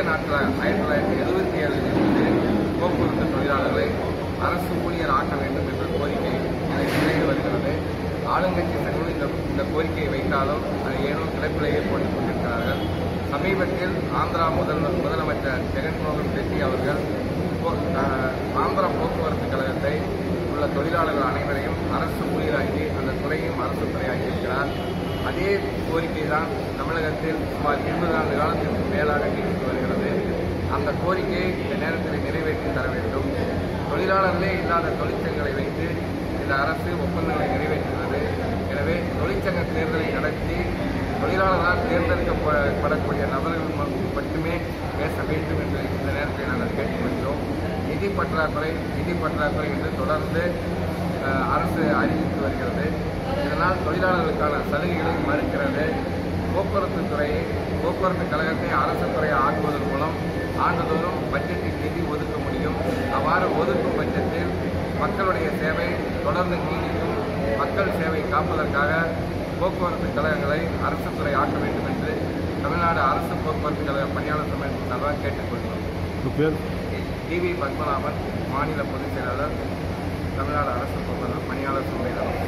நாட்களாக ஆயிரத்தி தொள்ளாயிரத்தி எழுபத்தி ஏழில் இருந்து போக்குவரத்து தொழிலாளர்களை அரசு ஊழியர் ஆக்க வேண்டும் என்ற கோரிக்கை நிறைவேறி வருகிறது ஆளுங்கட்சி சங்கங்கள் இந்த இந்த கோரிக்கையை வைத்தாலும் அதை ஏனோ கிளப்பிலேயே போட்டுக் கொண்டிருக்கிறார்கள் சமீபத்தில் ஆந்திரா முதல்வர் முதலமைச்சர் ஜெகன்மோகன் ரெட்டி அவர்கள் போ- ஆஹ், ஆந்திரா போக்குவரத்து கழகத்தை உள்ள தொழிலாளர்கள் அனைவரையும் அரசு ஊழியராக்கி அந்த துறையும் அரசு துறையாக்கி இருக்கிறார் அதே கோரிக்கை தான் தமிழகத்தில் சுமார் இருபது ஆண்டு காலத்திற்கு மேலாக நீடித்து வருகிறது அந்த கோரிக்கையை இந்த நேரத்தில் நிறைவேற்றி தர வேண்டும் தொழிலாளர்களே இல்லாத தொழிற்சங்கங்களை வைத்து இந்த அரசு ஒப்பந்தங்களை நிறைவேற்றுகிறது எனவே தொழிற்சங்க தேர்தலை நடத்தி தொழிலாளர்களால் தேர்ந்தெடுக்கப்படக்கூடிய நபர்கள் ம- மட்டுமே பேச வேண்டும் என்று இந்த நேரத்தில் நாங்கள் கேட்டுக்கொள்கிறோம் நிதி பற்றாக்குறை நிதி பற்றாக்குறை என்று தொடர்ந்து அஹ், அரசு அறிவித்து வருகிறது இதனால் தொழிலாளர்களுக்கான சலுகைகளை மறுக்கிறது போக்குவரத்து துறையை போக்குவரத்து கழகத்தை அரசு துறையை ஆக்குவதன் மூலம் ஆண்டுதோறும் பட்ஜெட்டில் நிதி ஒதுக்க முடியும் அவ்வாறு ஒதுக்கும் பட்சத்தில் மக்களுடைய சேவை தொடர்ந்து நீடிக்கும் மக்கள் சேவை காப்பதற்காக போக்குவரத்து கழகங்களை அரசு துறை ஆக்க வேண்டும் என்று தமிழ்நாடு அரசு போக்குவரத்து கழக பணியாளர் சமயத்தின் சார்பாக கேட்டுக்கொள்கிறோம் உங்கள் பேர் டிவி பத்மநாபன் மாநில பொதுச் செயலாளர் தமிழ்நாடு அரசு போக்குவரத்து பணியாளர் சம்மேளனம்